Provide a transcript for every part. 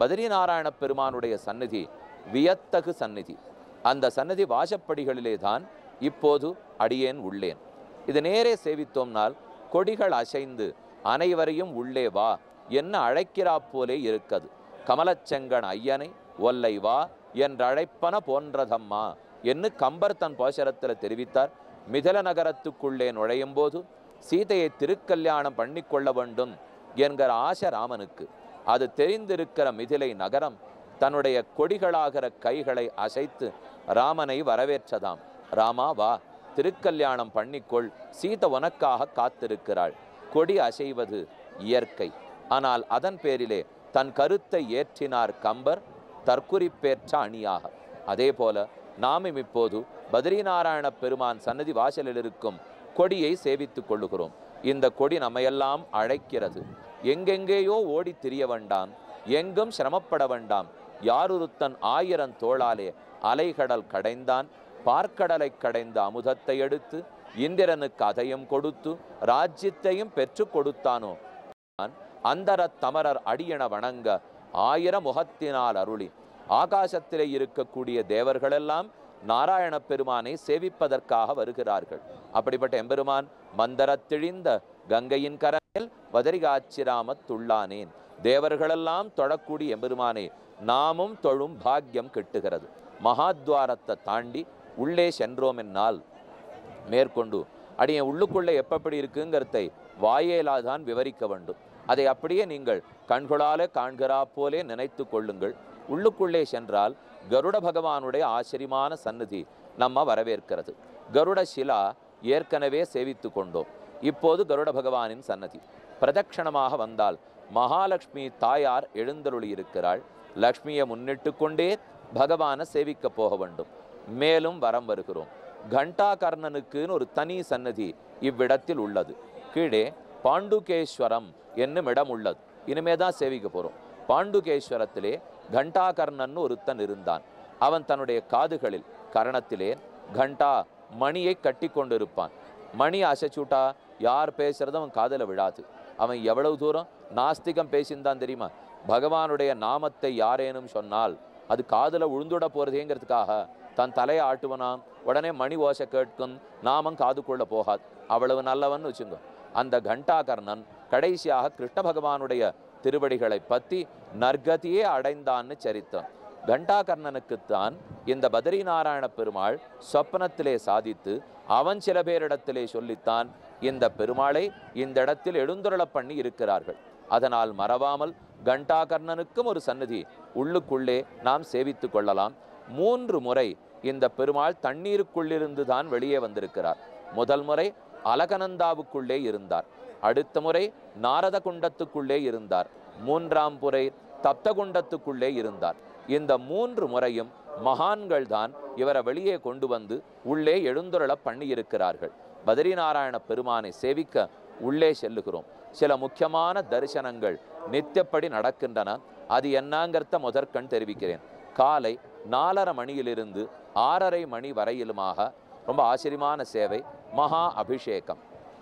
பத்ரிநாராயண பெருமானுடைய சந்நிதி வியத்தகு சந்நிதி அந்த சந்நிதி வாசப்படிகளிலே தான் இப்போது அடியேன் உள்ளேன் இது நேரே சேவித்தோம்னால் கொடிகள் அசைந்து அனைவரையும் உள்ளே வா என்ன அழைக்கிறா போலே இருக்கது கமலச்செங்கன் ஐயனை ஒல்லை வா என்றழைப்பன போன்றதம்மா என்று கம்பர் தன் போஷரத்தில் தெரிவித்தார் மிதில நகரத்துக்குள்ளே நுழையும் போது சீதையை திருக்கல்யாணம் பண்ணிக்கொள்ள வேண்டும் என்கிற ஆசை ராமனுக்கு அது தெரிந்திருக்கிற மிதிலை நகரம் தன்னுடைய கொடிகளாகிற கைகளை அசைத்து ராமனை வரவேற்றதாம் ராமா வா திருக்கல்யாணம் பண்ணிக்கொள் சீத உனக்காக காத்திருக்கிறாள் கொடி அசைவது இயற்கை ஆனால் அதன் பேரிலே தன் கருத்தை ஏற்றினார் கம்பர் தற்குறிப்பேற்ற அணியாக அதே போல நாமும் இப்போது பத்ரிநாராயண பெருமான் சன்னதி வாசலில் இருக்கும் கொடியை சேவித்துக் கொள்ளுகிறோம் இந்த கொடி நம்மையெல்லாம் அழைக்கிறது எங்கெங்கேயோ ஓடி திரிய வேண்டாம் எங்கும் சிரமப்பட வேண்டாம் யாரொருத்தன் ஆயிரம் தோளாலே அலைகடல் கடைந்தான் பார்க்கடலை கடைந்த அமுதத்தை எடுத்து இந்திரனுக்கு அதையும் கொடுத்து ராஜ்யத்தையும் பெற்று கொடுத்தானோ நான் அந்தரத் தமரர் அடியென வணங்க ஆயிர முகத்தினால் அருளி ஆகாசத்திலே இருக்கக்கூடிய தேவர்களெல்லாம் நாராயண பெருமானை சேவிப்பதற்காக வருகிறார்கள் அப்படிப்பட்ட எம்பெருமான் மந்தரத்திழிந்த கங்கையின் கரையில் வதரிகாச்சிராமத் துள்ளானேன் தேவர்களெல்லாம் தொழக்கூடிய எம்பெருமானே நாமும் தொழும் பாக்கியம் கிட்டுகிறது மகாத்வாரத்தை தாண்டி உள்ளே சென்றோம் என்னால் மேற்கொண்டு அடியன் உள்ளுக்குள்ளே எப்பப்படி இருக்குங்கிறதை வாயேலாதான் விவரிக்க வேண்டும் அதை அப்படியே நீங்கள் கண்களாலே காண்கிறா போலே நினைத்து கொள்ளுங்கள் உள்ளுக்குள்ளே சென்றால் கருட பகவானுடைய ஆச்சரியமான சந்நிதி நம்ம வரவேற்கிறது கருட சிலா ஏற்கனவே சேவித்து கொண்டோம் இப்போது கருட பகவானின் சன்னதி பிரதட்சணமாக வந்தால் மகாலட்சுமி தாயார் எழுந்தருளி இருக்கிறாள் லக்ஷ்மியை முன்னிட்டு கொண்டே பகவானை சேவிக்க போக வேண்டும் மேலும் வரம் வருகிறோம் கண்டாகர்ணனுக்குன்னு ஒரு தனி சன்னதி இவ்விடத்தில் உள்ளது கீழே பாண்டுகேஸ்வரம் என்னும் இடம் உள்ளது இனிமே தான் சேவிக்க போகிறோம் பாண்டுகேஸ்வரத்திலே கண்டாகர்ணன் ஒருத்தன் இருந்தான் அவன் தன்னுடைய காதுகளில் கரணத்திலே கண்டா மணியை கட்டி கொண்டிருப்பான் மணி அசைச்சுட்டா யார் பேசுறதும் அவன் காதில் விழாது அவன் எவ்வளவு தூரம் நாஸ்திகம் பேசியிருந்தான் தெரியுமா பகவானுடைய நாமத்தை யாரேனும் சொன்னால் அது காதுல உழுந்துட போறதேங்கிறதுக்காக தன் தலையை ஆட்டுவனாம் உடனே மணி ஓசை கேட்கும் நாமம் காதுக்குள்ள போகாது அவ்வளவு நல்லவன் வச்சுங்க அந்த கண்டாகர்ணன் கடைசியாக கிருஷ்ண பகவானுடைய திருவடிகளை பத்தி நற்கதியே அடைந்தான்னு சரித்திரம் கண்டாகர்ணனுக்குத்தான் இந்த பத்ரிநாராயண பெருமாள் சொப்பனத்திலே சாதித்து அவன் சில பேரிடத்திலே சொல்லித்தான் இந்த பெருமாளை இந்த இடத்தில் எழுந்துருளப் பண்ணி இருக்கிறார்கள் அதனால் மறவாமல் கண்டாகர்ணனுக்கும் ஒரு சன்னதி உள்ளுக்குள்ளே நாம் சேவித்துக் கொள்ளலாம் மூன்று முறை இந்த பெருமாள் தண்ணீருக்குள்ளிருந்து தான் வெளியே வந்திருக்கிறார் முதல் முறை அலகனந்தாவுக்குள்ளே இருந்தார் அடுத்த முறை நாரத குண்டத்துக்குள்ளே இருந்தார் மூன்றாம் முறை தப்தகுண்டத்துக்குள்ளே இருந்தார் இந்த மூன்று முறையும் மகான்கள் தான் இவரை வெளியே கொண்டு வந்து உள்ளே எழுந்துருள பண்ணி இருக்கிறார்கள் பத்ரிநாராயண பெருமானை சேவிக்க உள்ளே செல்லுகிறோம் சில முக்கியமான தரிசனங்கள் நித்தியப்படி நடக்கின்றன அது என்னங்கிறத முதற்கண் தெரிவிக்கிறேன் காலை நாலரை மணியிலிருந்து ஆறரை மணி வரையிலுமாக ரொம்ப ஆச்சரியமான சேவை மகா அபிஷேகம்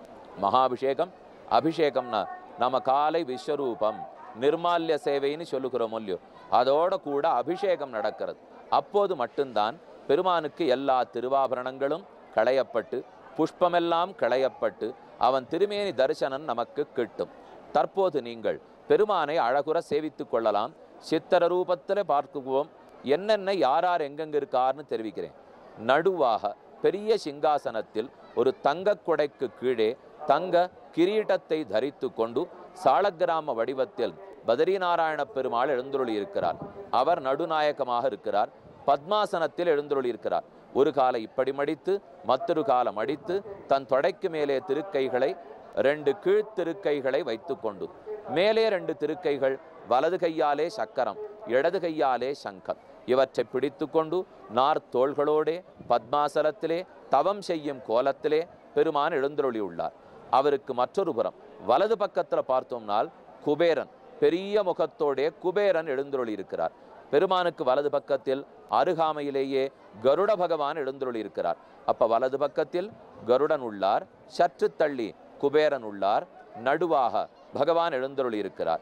மகா அபிஷேகம் அபிஷேகம்னா நம்ம காலை விஸ்வரூபம் நிர்மால்ய சேவைன்னு சொல்லுகிறோம் இல்லையோ அதோட கூட அபிஷேகம் நடக்கிறது அப்போது மட்டும்தான் பெருமானுக்கு எல்லா திருவாபரணங்களும் களையப்பட்டு புஷ்பமெல்லாம் களையப்பட்டு அவன் திருமேனி தரிசனம் நமக்கு கிட்டும் தற்போது நீங்கள் பெருமானை அழகுற சேவித்துக் கொள்ளலாம் சித்தர ரூபத்தில் பார்க்குவோம் என்னென்ன யார் யார் எங்கெங்க இருக்கார்னு தெரிவிக்கிறேன் நடுவாக பெரிய சிங்காசனத்தில் ஒரு தங்க கொடைக்கு கீழே தங்க கிரீட்டத்தை தரித்து கொண்டு சாலக்கிராம வடிவத்தில் பதரிநாராயண பெருமாள் எழுந்துருளி இருக்கிறார் அவர் நடுநாயகமாக இருக்கிறார் பத்மாசனத்தில் எழுந்துருளி இருக்கிறார் ஒரு காலை இப்படி மடித்து மற்றொரு காலம் மடித்து தன் தொடைக்கு மேலே திருக்கைகளை ரெண்டு கீழ் திருக்கைகளை வைத்துக்கொண்டு மேலே ரெண்டு திருக்கைகள் வலது கையாலே சக்கரம் இடது கையாலே சங்கம் இவற்றை பிடித்துக்கொண்டு நார் தோள்களோடே பத்மாசலத்திலே தவம் செய்யும் கோலத்திலே பெருமான் எழுந்தருளி உள்ளார் அவருக்கு மற்றொரு புறம் வலது பக்கத்தில் பார்த்தோம்னால் குபேரன் பெரிய முகத்தோடே குபேரன் எழுந்தருளி இருக்கிறார் பெருமானுக்கு வலது பக்கத்தில் அருகாமையிலேயே கருட பகவான் எழுந்தருளி இருக்கிறார் அப்ப வலது பக்கத்தில் கருடன் உள்ளார் சற்று தள்ளி குபேரன் உள்ளார் நடுவாக பகவான் எழுந்தருளி இருக்கிறார்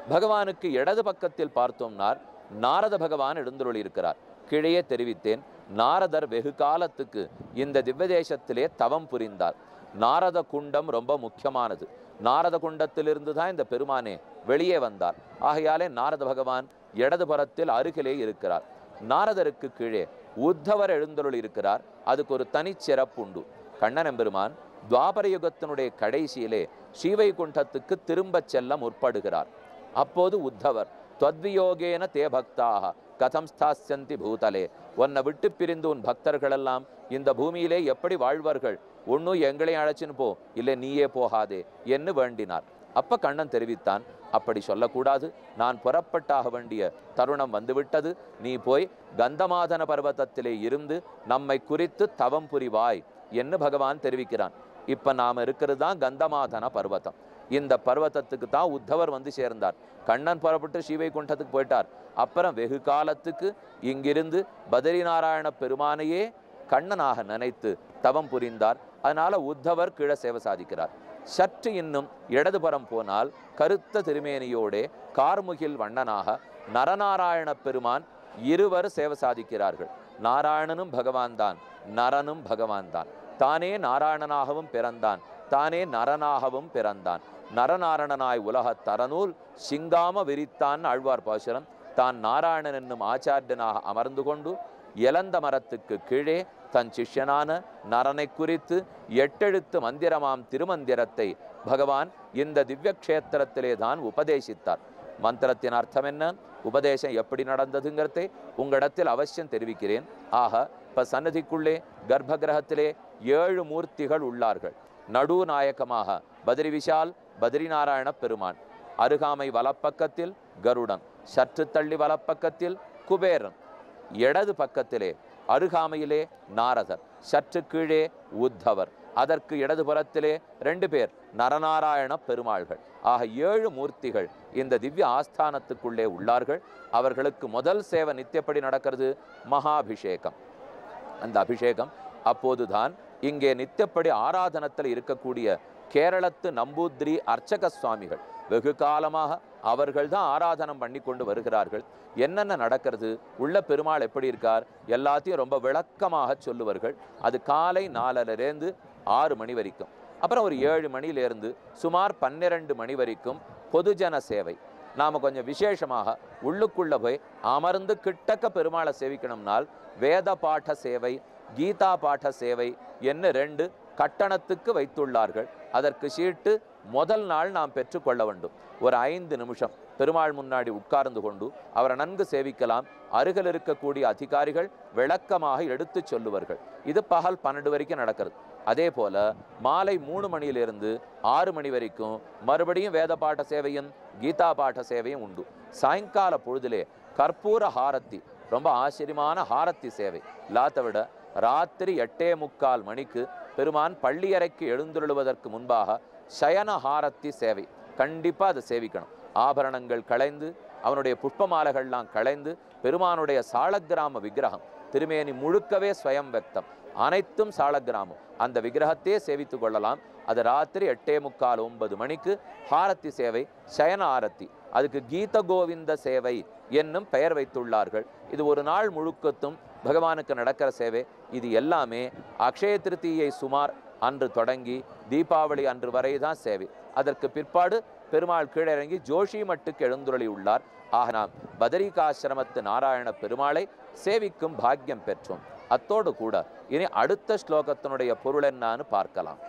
பகவானுக்கு இடது பக்கத்தில் பார்த்தோம்னார் நாரத பகவான் எழுந்துருளி இருக்கிறார் கீழே தெரிவித்தேன் நாரதர் வெகு காலத்துக்கு இந்த திவ்யதேசத்திலே தவம் புரிந்தார் நாரத குண்டம் ரொம்ப முக்கியமானது நாரத குண்டத்திலிருந்து தான் இந்த பெருமானே வெளியே வந்தார் ஆகையாலே நாரத பகவான் இடதுபுறத்தில் அருகிலே இருக்கிறார் நாரதருக்கு கீழே உத்தவர் எழுந்தருள் இருக்கிறார் அதுக்கு ஒரு தனிச்சிறப்பு உண்டு கண்ணன் எம்பெருமான் துவாபர யுகத்தினுடைய கடைசியிலே ஸ்ரீவைகுண்டத்துக்கு திரும்பச் செல்ல முற்படுகிறார் அப்போது உத்தவர் துவத்வியோகேன தே பக்தாக கதம் ஸ்தாஸ்யந்தி பூதலே உன்னை விட்டு பிரிந்து உன் பக்தர்களெல்லாம் இந்த பூமியிலே எப்படி வாழ்வார்கள் ஒன்னும் எங்களை அழைச்சின்னு போ இல்லை நீயே போகாதே என்று வேண்டினார் அப்ப கண்ணன் தெரிவித்தான் அப்படி சொல்லக்கூடாது நான் புறப்பட்டாக வேண்டிய தருணம் வந்துவிட்டது நீ போய் கந்தமாதன பர்வதத்திலே இருந்து நம்மை குறித்து தவம் புரிவாய் என்று பகவான் தெரிவிக்கிறான் இப்ப நாம இருக்கிறது தான் கந்தமாதன பர்வதம் இந்த பர்வதத்துக்கு தான் உத்தவர் வந்து சேர்ந்தார் கண்ணன் புறப்பட்டு ஸ்ரீவைகுண்டத்துக்கு போயிட்டார் அப்புறம் வெகு காலத்துக்கு இங்கிருந்து பதரிநாராயண பெருமானையே கண்ணனாக நினைத்து தவம் புரிந்தார் அதனால உத்தவர் கீழே சேவை சாதிக்கிறார் சற்று இன்னும் இடதுபுறம் போனால் கருத்த திருமேனியோடே கார்முகில் வண்ணனாக நரநாராயண பெருமான் இருவர் சேவை சாதிக்கிறார்கள் நாராயணனும் பகவான் தான் நரனும் பகவான் தான் தானே நாராயணனாகவும் பிறந்தான் தானே நரனாகவும் பிறந்தான் நரநாரணனாய் உலகத் தரநூல் சிங்காம விரித்தான் ஆழ்வார் பாசுரம் தான் நாராயணன் என்னும் ஆச்சாரியனாக அமர்ந்து கொண்டு இலந்த மரத்துக்கு கீழே தன் சிஷ்யனான நரனை குறித்து எட்டெழுத்து மந்திரமாம் திருமந்திரத்தை பகவான் இந்த திவ்ய க்ஷேத்திரத்திலே தான் உபதேசித்தார் மந்திரத்தின் அர்த்தம் என்ன உபதேசம் எப்படி நடந்ததுங்கிறதை உங்களிடத்தில் அவசியம் தெரிவிக்கிறேன் ஆக இப்ப சன்னதிக்குள்ளே கர்ப்ப கிரகத்திலே ஏழு மூர்த்திகள் உள்ளார்கள் நடுநாயக்கமாக பத்ரி விஷால் பத்ரிநாராயண பெருமான் அருகாமை வலப்பக்கத்தில் கருடன் சற்று தள்ளி வலப்பக்கத்தில் குபேரன் இடது பக்கத்திலே அருகாமையிலே நாரதர் சற்று கீழே உத்தவர் அதற்கு இடதுபுறத்திலே ரெண்டு பேர் நரநாராயண பெருமாள்கள் ஆக ஏழு மூர்த்திகள் இந்த திவ்ய ஆஸ்தானத்துக்குள்ளே உள்ளார்கள் அவர்களுக்கு முதல் சேவை நித்தியப்படி நடக்கிறது மகாபிஷேகம் அந்த அபிஷேகம் அப்போதுதான் இங்கே நித்தியப்படி ஆராதனத்தில் இருக்கக்கூடிய கேரளத்து நம்பூத்ரி அர்ச்சக சுவாமிகள் வெகு காலமாக அவர்கள் தான் ஆராதனம் பண்ணி கொண்டு வருகிறார்கள் என்னென்ன நடக்கிறது உள்ள பெருமாள் எப்படி இருக்கார் எல்லாத்தையும் ரொம்ப விளக்கமாக சொல்லுவார்கள் அது காலை நாலரைலேருந்து ஆறு மணி வரைக்கும் அப்புறம் ஒரு ஏழு மணியிலேருந்து சுமார் பன்னிரண்டு மணி வரைக்கும் பொதுஜன சேவை நாம் கொஞ்சம் விசேஷமாக உள்ளுக்குள்ள போய் அமர்ந்து கிட்டக்க பெருமாளை சேவிக்கணும்னால் வேத பாட சேவை கீதா பாட சேவை என்ன ரெண்டு கட்டணத்துக்கு வைத்துள்ளார்கள் அதற்கு சீட்டு முதல் நாள் நாம் பெற்றுக்கொள்ள வேண்டும் ஒரு ஐந்து நிமிஷம் பெருமாள் முன்னாடி உட்கார்ந்து கொண்டு அவரை நன்கு சேவிக்கலாம் அருகில் இருக்கக்கூடிய அதிகாரிகள் விளக்கமாக எடுத்துச் சொல்லுவார்கள் இது பகல் பன்னெண்டு வரைக்கும் நடக்கிறது அதே போல மாலை மூணு மணியிலிருந்து ஆறு மணி வரைக்கும் மறுபடியும் வேத பாட்ட சேவையும் கீதா பாட்ட சேவையும் உண்டு சாயங்கால பொழுதிலே கற்பூர ஹாரத்தி ரொம்ப ஆச்சரியமான ஹாரத்தி சேவை இல்லாத விட ராத்திரி எட்டே முக்கால் மணிக்கு பெருமான் பள்ளியறைக்கு எழுந்துருளுவதற்கு முன்பாக சயன ஹாரத்தி சேவை கண்டிப்பா அதை சேவிக்கணும் ஆபரணங்கள் களைந்து அவனுடைய புஷ்பமாலைகள்லாம் களைந்து பெருமானுடைய சாலக்கிராம விக்கிரகம் திருமேனி முழுக்கவே ஸ்வயம் வெக்தம் அனைத்தும் சாலக்கிராமம் அந்த விக்கிரகத்தையே சேவித்துக் கொள்ளலாம் அது ராத்திரி எட்டே முக்கால் ஒன்பது மணிக்கு ஹாரத்தி சேவை சயன ஆரத்தி அதுக்கு கீத கோவிந்த சேவை என்னும் பெயர் வைத்துள்ளார்கள் இது ஒரு நாள் முழுக்கத்தும் பகவானுக்கு நடக்கிற சேவை இது எல்லாமே அக்ஷய திருத்தியை சுமார் அன்று தொடங்கி தீபாவளி அன்று வரை தான் சேவை அதற்கு பிற்பாடு பெருமாள் கீழிறங்கி ஜோஷி மட்டுக்கு எழுந்துருளி உள்ளார் ஆக நாம் பதரிகாசிரமத்து நாராயண பெருமாளை சேவிக்கும் பாக்கியம் பெற்றோம் அத்தோடு கூட இனி அடுத்த ஸ்லோகத்தினுடைய பொருள் என்னான்னு பார்க்கலாம்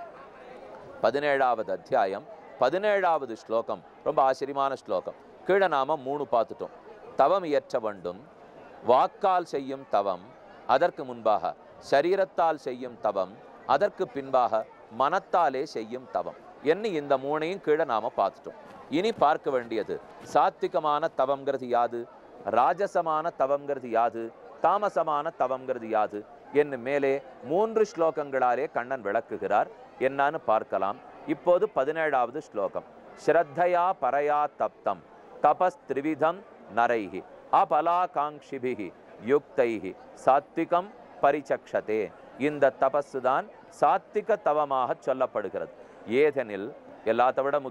பதினேழாவது அத்தியாயம் பதினேழாவது ஸ்லோகம் ரொம்ப ஆச்சரியமான ஸ்லோகம் கீழே நாம மூணு பார்த்துட்டோம் தவம் இயற்ற வேண்டும் வாக்கால் செய்யும் தவம் அதற்கு முன்பாக சரீரத்தால் செய்யும் தவம் அதற்கு பின்பாக மனத்தாலே செய்யும் தவம் என்ன இந்த மூணையும் கீழே நாம பார்த்துட்டோம் இனி பார்க்க வேண்டியது சாத்விகமான தவம்ங்கிறது யாது ராஜசமான தவம்ங்கிறது யாது தாமசமான தவம்ங்கிறது யாது என்று மேலே மூன்று ஸ்லோகங்களாலே கண்ணன் விளக்குகிறார் என்னான்னு பார்க்கலாம் இப்போது பதினேழாவது ஸ்லோகம் ஸ்ரத்தையா பரயா தப்தம் தபஸ் திரிவிதம் நரைஹி அபலாகாங்ஷிபிகி யுக்தைஹி சாத்விகம் பரிச்சக்ஷதே இந்த தபசு தான் சாத்விக தவமாக சொல்லப்படுகிறது ஏதெனில் எல்லாத்த விட முக்கியம்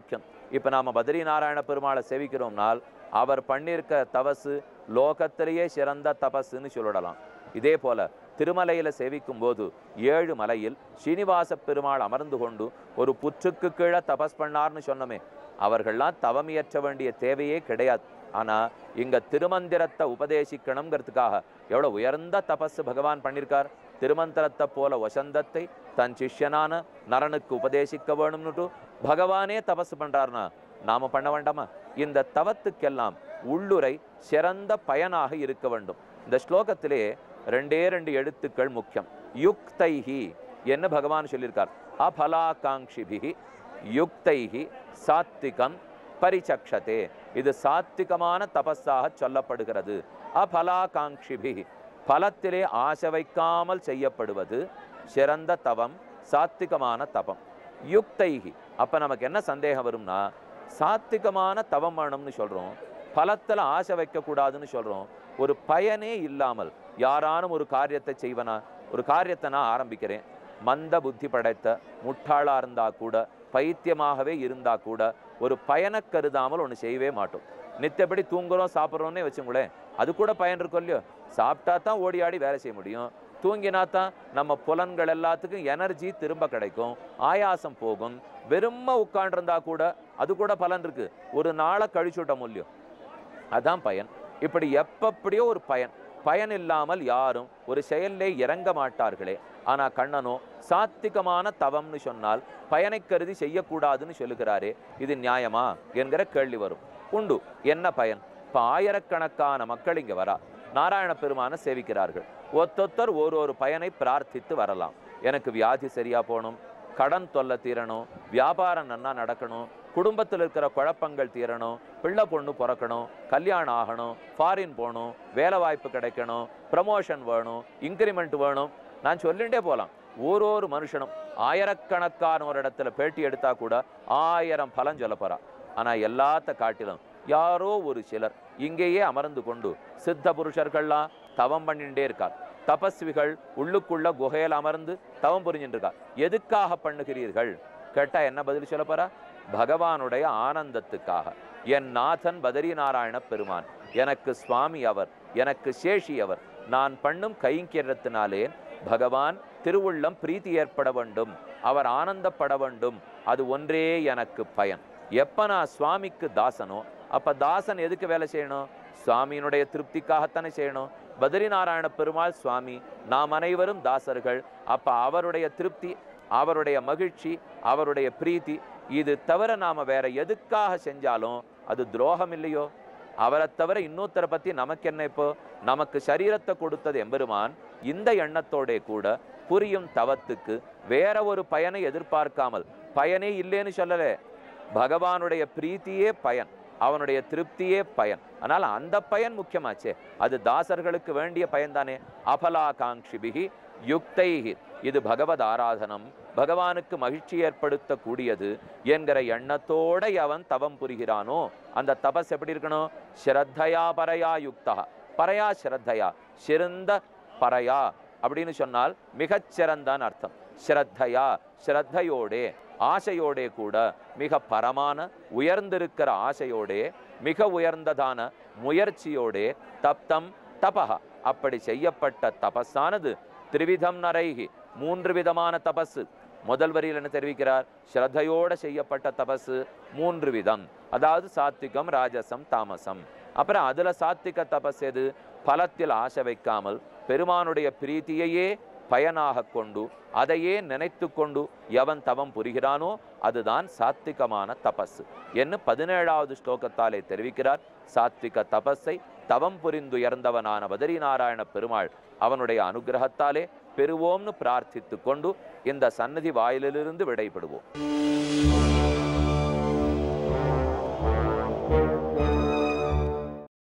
இப்போ நாம பத்ரி நாராயண பெருமாளை சேவிக்கிறோம்னால் அவர் பண்ணியிருக்க தபசு லோகத்திலேயே சிறந்த தபசுன்னு சொல்லிடலாம் இதே போல திருமலையில சேவிக்கும் போது ஏழு மலையில் ஸ்ரீனிவாச பெருமாள் அமர்ந்து கொண்டு ஒரு புற்றுக்கு கீழே தபஸ் பண்ணார்னு சொன்னோமே அவர்கள்லாம் தவம் இயற்ற வேண்டிய தேவையே கிடையாது ஆனா இங்க திருமந்திரத்தை உபதேசிக்கணுங்கிறதுக்காக எவ்வளவு உயர்ந்த தபஸ் பகவான் பண்ணியிருக்கார் திருமந்திரத்தை போல வசந்தத்தை தன் சிஷ்யனான நரனுக்கு உபதேசிக்க வேணும்னுட்டு பகவானே தபஸ் பண்றாருனா நாம பண்ண வேண்டாமா இந்த தவத்துக்கெல்லாம் உள்ளுரை சிறந்த பயனாக இருக்க வேண்டும் இந்த ஸ்லோகத்திலே ரெண்டே ரெண்டு எழுத்துக்கள் முக்கியம் யுக்தைஹி என்ன பகவான் சொல்லியிருக்கார் அபலாகாங்ஷிபிகி யுக்தைஹி சாத்விகம் பரிச்சக்ஷதே இது சாத்விகமான தபஸாக சொல்லப்படுகிறது அபலாகாங்ஷிபிகி பலத்திலே ஆசை வைக்காமல் செய்யப்படுவது சிறந்த தவம் சாத்விகமான தபம் யுக்தைகி அப்ப நமக்கு என்ன சந்தேகம் வரும்னா சாத்விகமான தவம் வேணும்னு சொல்றோம் பலத்துல ஆசை வைக்க கூடாதுன்னு சொல்றோம் ஒரு பயனே இல்லாமல் யாரானும் ஒரு காரியத்தை செய்வனா ஒரு காரியத்தை நான் ஆரம்பிக்கிறேன் மந்த புத்தி படைத்த முட்டாளா இருந்தா கூட பைத்தியமாகவே இருந்தா கூட ஒரு பயனை கருதாமல் ஒன்று செய்யவே மாட்டோம் நித்தப்படி தூங்குறோம் சாப்பிட்றோன்னே வச்சுங்களேன் அது கூட பயன் இருக்கும் இல்லையோ சாப்பிட்டா தான் ஓடி ஆடி வேலை செய்ய முடியும் தூங்கினா தான் நம்ம புலன்கள் எல்லாத்துக்கும் எனர்ஜி திரும்ப கிடைக்கும் ஆயாசம் போகும் வெறும உட்காண்டிருந்தா கூட அது கூட பலன் இருக்கு ஒரு நாளை கழிச்சுட்ட முடியும் அதான் பயன் இப்படி எப்பப்படியோ ஒரு பயன் பயன் இல்லாமல் யாரும் ஒரு செயல்லே இறங்க மாட்டார்களே ஆனா கண்ணனோ சாத்திகமான தவம்னு சொன்னால் பயனை கருதி செய்யக்கூடாதுன்னு சொல்லுகிறாரே இது நியாயமா என்கிற கேள்வி வரும் உண்டு என்ன பயன் இப்ப ஆயிரக்கணக்கான மக்கள் இங்க வரா நாராயண பெருமானை சேவிக்கிறார்கள் ஒத்தொத்தர் ஒரு ஒரு பயனை பிரார்த்தித்து வரலாம் எனக்கு வியாதி சரியா போகணும் கடன் தொல்லை தீரணும் வியாபாரம் நன்னா நடக்கணும் குடும்பத்தில் இருக்கிற குழப்பங்கள் தீரணும் பிள்ளை பொண்ணு பிறக்கணும் கல்யாணம் ஆகணும் ஃபாரின் போகணும் வேலை வாய்ப்பு கிடைக்கணும் ப்ரமோஷன் வேணும் இன்க்ரிமெண்ட் வேணும் நான் சொல்லிட்டே போகலாம் ஒரு ஒரு மனுஷனும் ஆயிரக்கணக்கான ஒரு இடத்துல பேட்டி எடுத்தா கூட ஆயிரம் பலன் சொல்ல போறா ஆனா எல்லாத்த காட்டிலும் யாரோ ஒரு சிலர் இங்கேயே அமர்ந்து கொண்டு சித்த புருஷர்கள்லாம் தவம் பண்ணிட்டே இருக்கார் தபஸ்விகள் உள்ளுக்குள்ள குகையில் அமர்ந்து தவம் புரிஞ்சுட்டு இருக்கார் எதுக்காக பண்ணுகிறீர்கள் கேட்டா என்ன பதில் சொல்ல போறா பகவானுடைய ஆனந்தத்துக்காக என் நாதன் பதரி நாராயண பெருமான் எனக்கு சுவாமி அவர் எனக்கு சேஷி அவர் நான் பண்ணும் கைங்கரியத்தினாலே பகவான் திருவுள்ளம் பிரீத்தி ஏற்பட வேண்டும் அவர் ஆனந்தப்பட வேண்டும் அது ஒன்றே எனக்கு பயன் எப்ப நான் சுவாமிக்கு தாசனோ அப்ப தாசன் எதுக்கு வேலை செய்யணும் சுவாமியினுடைய திருப்திக்காகத்தானே செய்யணும் பத்ரி நாராயண பெருமாள் சுவாமி நாம் அனைவரும் தாசர்கள் அப்ப அவருடைய திருப்தி அவருடைய மகிழ்ச்சி அவருடைய பிரீத்தி இது தவிர நாம வேற எதுக்காக செஞ்சாலும் அது துரோகம் இல்லையோ அவரை தவிர இன்னொருத்தரை பத்தி நமக்கு என்ன இப்போ நமக்கு சரீரத்தை கொடுத்தது எம்பெருமான் இந்த எண்ணத்தோட கூட புரியும் தவத்துக்கு வேற ஒரு பயனை எதிர்பார்க்காமல் பயனே இல்லைன்னு சொல்லலே பகவானுடைய பிரீத்தியே பயன் அவனுடைய திருப்தியே பயன் ஆனால் அந்த பயன் முக்கியமாச்சே அது தாசர்களுக்கு வேண்டிய பயன்தானே அபலாகாங்ஷிபிகி யுக்தைகி இது பகவத் ஆராதனம் பகவானுக்கு மகிழ்ச்சி ஏற்படுத்தக்கூடியது என்கிற எண்ணத்தோட அவன் தவம் புரிகிறானோ அந்த தபஸ் எப்படி இருக்கணும் ஸ்ரத்தையா பரையா யுக்தா பரையா ஸ்ரத்தையா சிறந்த பரையா அப்படின்னு சொன்னால் மிகச் சிறந்தான்னு அர்த்தம் ஸ்ரத்தையா ஸ்ரத்தையோடே ஆசையோடே கூட மிக பரமான உயர்ந்திருக்கிற ஆசையோடே மிக உயர்ந்ததான முயற்சியோடே தப்தம் தபஹ அப்படி செய்யப்பட்ட தபஸானது திரிவிதம் நரைகி மூன்று விதமான தபசு முதல் வரியில் என்ன தெரிவிக்கிறார் ஸ்ரத்தையோட செய்யப்பட்ட தபசு மூன்று விதம் அதாவது சாத்விகம் ராஜசம் தாமசம் அப்புறம் அதுல சாத்விக தபஸ் எது பலத்தில் ஆசை வைக்காமல் பெருமானுடைய பிரீத்தியையே பயனாக கொண்டு அதையே நினைத்து கொண்டு எவன் தவம் புரிகிறானோ அதுதான் சாத்விகமான தபஸ் என்று பதினேழாவது ஸ்லோகத்தாலே தெரிவிக்கிறார் சாத்விக தபஸை தவம் புரிந்துயர்ந்தவனான பதரி நாராயண பெருமாள் அவனுடைய அனுகிரகத்தாலே பெறுவோம்னு பிரார்த்தித்து கொண்டு இந்த சன்னதி வாயிலிலிருந்து விடைபடுவோம்